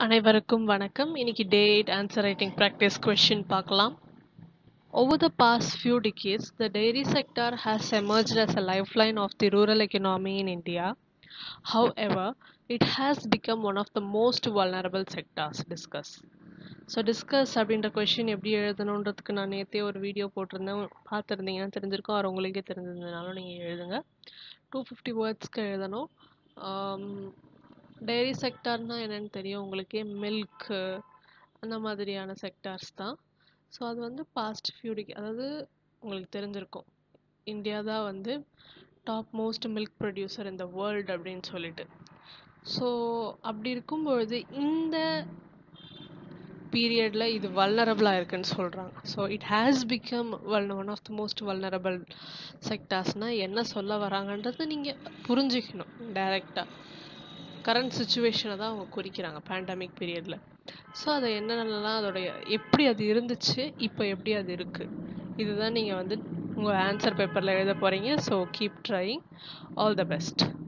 அனைவருக்கும் வணக்கம் இன்னைக்கு day eight answer writing practice question பார்க்கலாம் Over the past few decades, the dairy sector has emerged as a lifeline of the rural economy in India. However, it has become one of the most vulnerable sectors. Discuss. So discuss அப்படின்ற question எப்படி எழுதணுன்றதுக்கு நான் நேற்றே ஒரு video போட்டிருந்தேன் பார்த்துருந்தீங்கன்னா தெரிஞ்சிருக்கும் அவர் உங்களுக்கே தெரிஞ்சிருந்ததுனாலும் நீங்கள் எழுதுங்க டூ ஃபிஃப்டி வேர்ட்ஸ்க்கு எழுதணும் டெய்ரி செக்டார்னால் என்னென்னு தெரியும் உங்களுக்கே மில்க்கு அந்த மாதிரியான செக்டார்ஸ் தான் ஸோ அது வந்து பாஸ்ட் ஃபியூ டிகே அதாவது உங்களுக்கு தெரிஞ்சிருக்கும் இந்தியா தான் வந்து டாப் மோஸ்ட் மில்க் ப்ரொடியூசர் இந்த வேர்ல்டு அப்படின்னு சொல்லிட்டு ஸோ அப்படி இருக்கும்பொழுது இந்த பீரியடில் இது வல்னரபிளாக இருக்குன்னு சொல்கிறாங்க so it has become well one of the most vulnerable செக்டார்ஸ்னால் என்ன சொல்ல வராங்கன்றதை நீங்கள் புரிஞ்சுக்கணும் டைரெக்டாக கரண்ட் சுச்சுவேஷனை தான் அவங்க குறிக்கிறாங்க பேண்டமிக் பீரியடில் ஸோ அதை என்னென்னலாம் அதோடைய எப்படி அது இருந்துச்சு இப்போ எப்படி அது இருக்குது இதுதான் நீங்கள் வந்து உங்கள் ஆன்சர் பேப்பரில் எழுத போகிறீங்க so keep trying all the best